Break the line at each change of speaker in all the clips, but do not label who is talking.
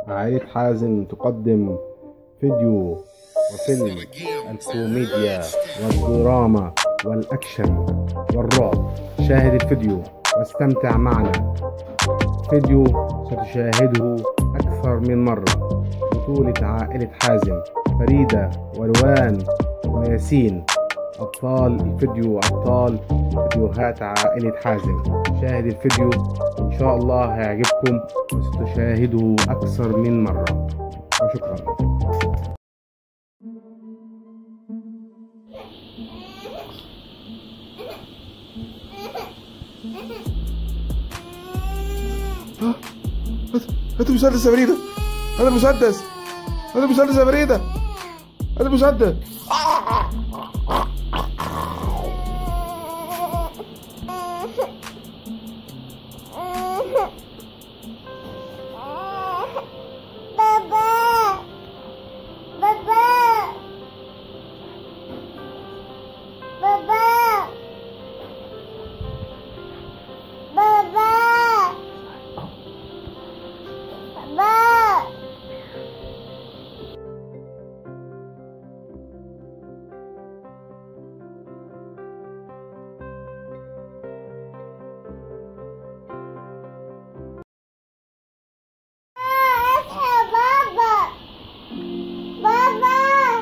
عائلة حازم تقدم فيديو وفيلم الكوميديا والدراما والأكشن والرعب شاهد الفيديو واستمتع معنا فيديو ستشاهده أكثر من مرة بطولة عائلة حازم فريدة وروان وياسين أبطال الفيديو أبطال فيديوهات عائلة حازم شاهد الفيديو إن شاء الله هيعجبكم وستشاهده أكثر من مرة وشكرا
هات المسدس يا فريدة هات المسدس هات المسدس يا فريدة هات المسدس
بابا بابا بابا بابا بابا بابا بابا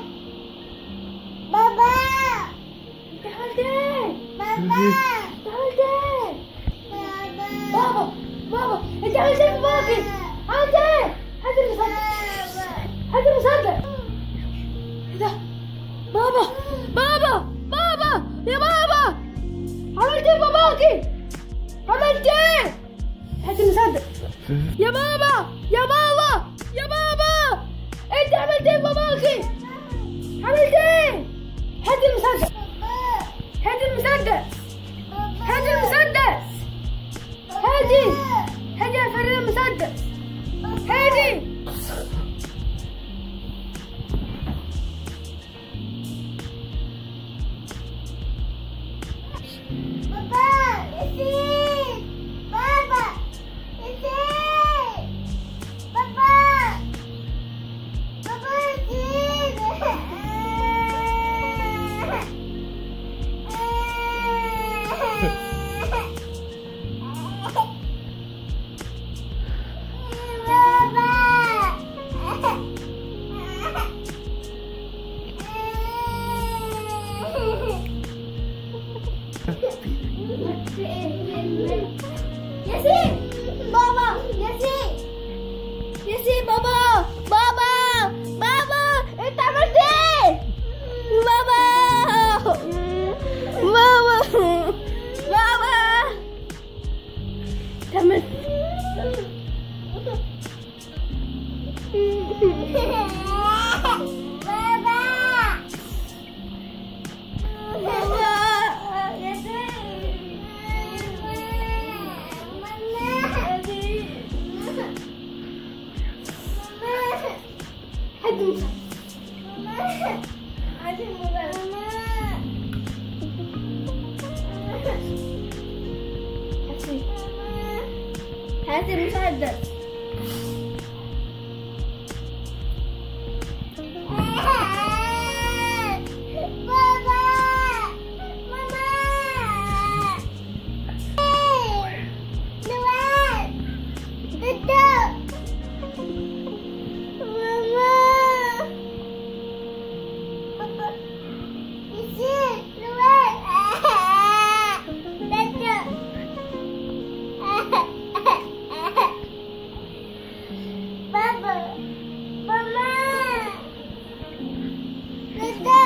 بابا انت عملت ايه؟ بابا انت عملت ايه؟ بابا بابا انت عملت ايه في بابي؟ عملت ايه؟ هات المسدس هات المسدس ايه ده؟ بابا بابا بابا يا بابا عملت ايه في باباكي؟ عملت ايه؟ هات المسدس يا بابا يا بابا يا بابا انت عملت ايه باباكي عملت ايه هات المسدس هات المسدس هات المسدس هادي هادي يا فريد المسدس هادي بابا ياسين بابا ياسين بابا بابا ياسين ياسين بابا ياسين ياسين بابا بابا بابا انت عملت ايه بابا بابا بابا كمل بابا بابا هات المسدس بابا ماما نوال ددا ماما بابا يصير نوال ددا بابا ماما ددا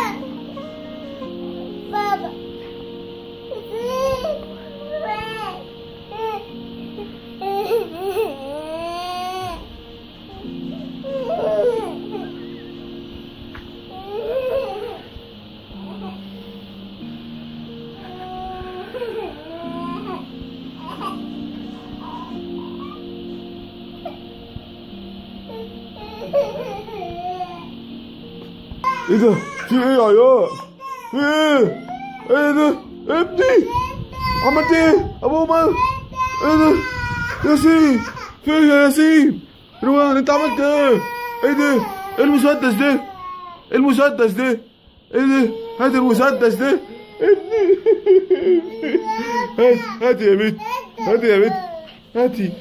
بابا يصير
ايه ده؟ في ايه يا عيال؟ في ايه؟ ايه ده؟ ابني عملت ايه؟ ابو عمر ايه ده؟ ياسين فين يا ياسين؟ روان انت عملت ايه ايه ده ايه المسدس ده ايه المسدس ده ايه ده هات المسدس ده هات هاتي يا بنت هاتي يا بنت هاتي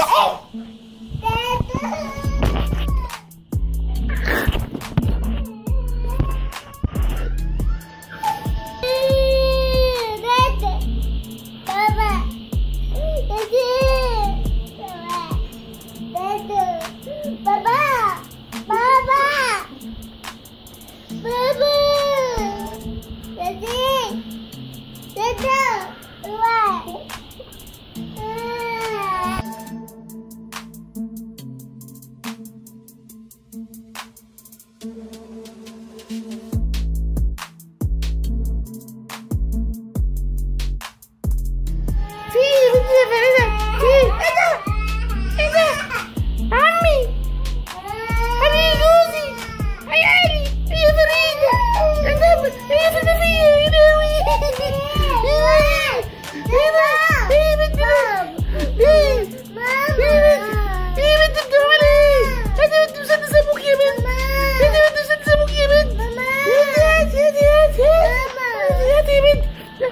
في بنتي يا فريدة في ايه ده ايه ده عمي حبيبي جوزي عيالي يا فريدة يا دم يا فريدة فيا يا لهوي ايه ده ايه بنتي ايه ايه ايه بنتي بتعملي ايه هاتي بنتي مسدس ابوك يا بنت هاتي بنتي مسدس ابوك يا بنت هاتي هاتي هاتي هاتي هاتي يا بنت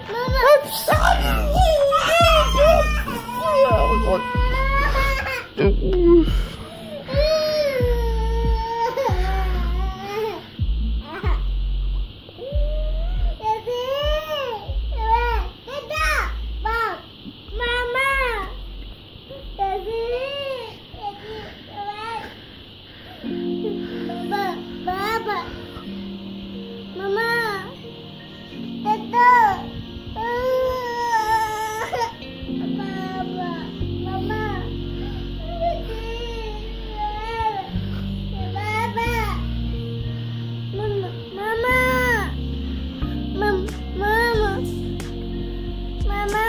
Baba, Mama, Tata. Mama, Mama. Baba. Mama, Mama. Mama, Mama.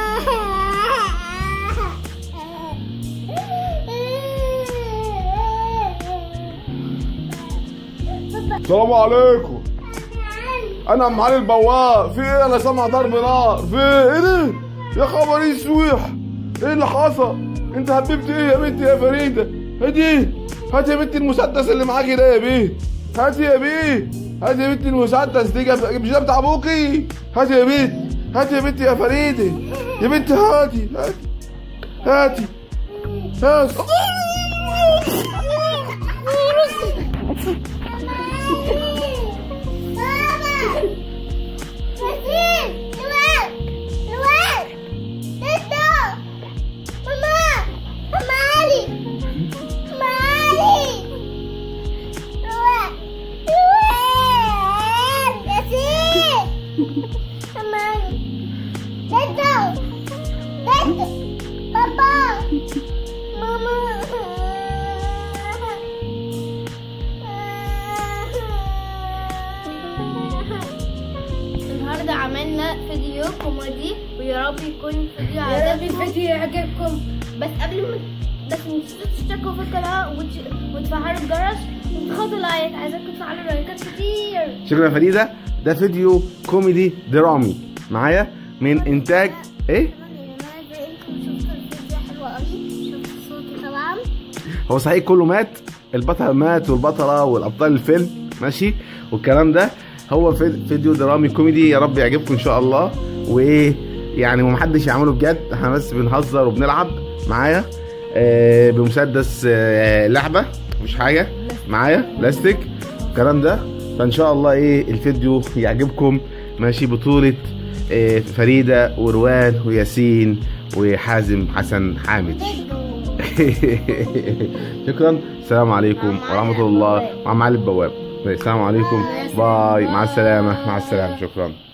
Mama.
السلام عليكم انا عم علي البواب في ايه انا سامع ضرب نار في ايه ايه ده يا خبر ايه السويح ايه اللي حصل انت هببت ايه يا بنتي يا فريده هاتي هاتي يا بنتي المسدس اللي معاكي ده يا بيه هاتي يا بيه هاتي يا بنتي المسدس دي جاب- مش ده بتاع ابوكي هاتي يا بنت هاتي يا بنتي يا فريده يا بنتي هاتي هاتي هاتي هاتي
Papa! Mama!
النهارده عملنا فيديو كوميدي ويا رب يكون فيديو عجبكم الفيديو يعجبكم بس قبل ما بس ما تنسوش تشتركوا في القناه وتش- وتفعلوا الجرس وتضغطوا لايك عايزاكم تفعلوا لايكات كتير
شكرا يا فريده ده فيديو كوميدي درامي معايا من انتاج ايه
شفتوا الفيديو حلو قوي شفتوا صوتي طبعا
هو صحيح كله مات البطل مات والبطله والابطال الفيلم ماشي والكلام ده هو في- فيديو درامي كوميدي يا رب يعجبكم ان شاء الله وايه يعني ومحدش يعمله بجد احنا بس بنهزر وبنلعب معايا آه بمسدس آه لعبه مش حاجه معايا بلاستيك الكلام ده فان شاء الله ايه الفيديو يعجبكم ماشي بطوله آه فريده وروان وياسين وحازم حسن حامد شكرا السلام عليكم ورحمة الله مع معالي البواب السلام عليكم باي مع السلامة مع السلامة شكرا